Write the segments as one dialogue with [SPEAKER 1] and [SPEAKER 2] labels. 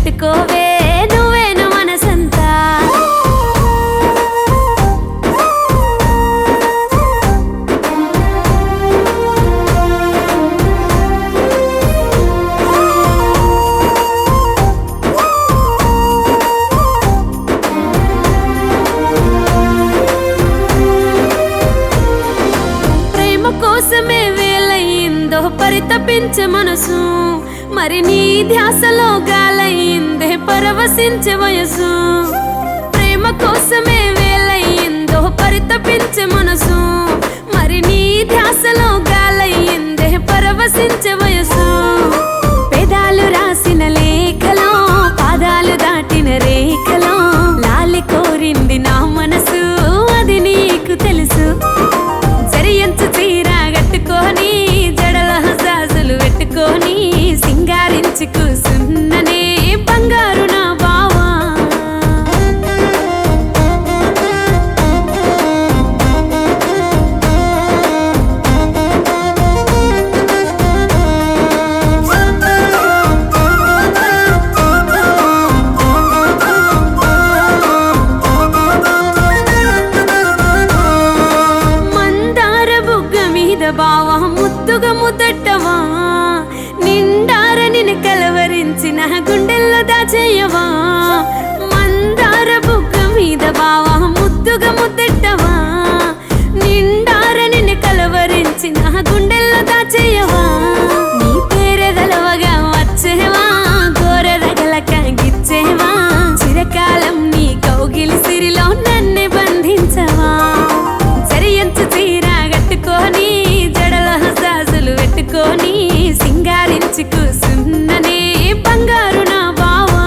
[SPEAKER 1] పెట్టుకోవే నువ్వేను మనసంతా ప్రేమ కోసమే వేలయ్యిందో పరితపించే మనసు మరి నీ ధ్యాసలో గాలయ్యిందే పరవశించే వయసు ప్రేమ కోసమే వేలయ్యిందో పరితపించే మనసు మరి నీ ధ్యాసలో గాలయ్యిందే పరవశించే వయసు పెదాలు రాసిన లేఖలో పాదాలు దాటిన రేఖలో లాలి కోరింది నా మనసు అది నీకు తెలుసు జరియంచు చీర కట్టుకొని జడల జాజులు పెట్టుకొని సింగారించి కూసున్ననే బంగారు నా బావా మందార బుగ్గ మీద బావా ముద్దుగా ముద్దట్టవా నిండార నిన్ను కలవరించిన గుండెల్లో దాచేయవా మందార బుగ్గ మీద బావా ముద్దుగా ముద్దట్టవా నిండార నిన్ను కలవరించిన గుండెల్లో దాచేయవా నీ పేరే గలవగా వచ్చేవా గోరదగలక గిచ్చేవా చిరకాలం నీ కౌగిలి సిరిలో నన్ను బంధించవా సరియంచు చీర కట్టుకొని జడల సాజులు పెట్టుకొని సింగారించి కూసున్ననే బంగారు నా బావా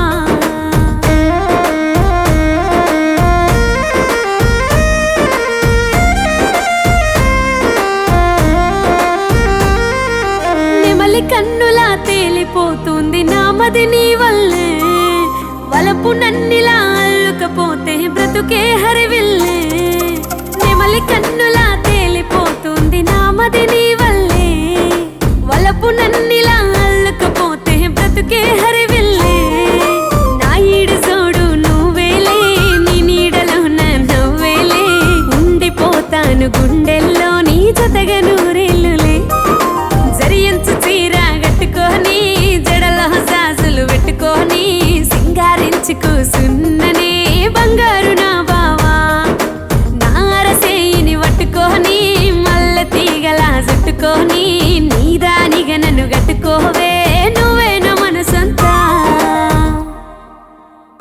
[SPEAKER 1] నెమలి కన్నులా తేలిపోతుంది నామది నీ వల్లే వలపు నన్నిలా అల్లుకపోతే బ్రతుకే హరివిల్లే నెమలి కన్నులా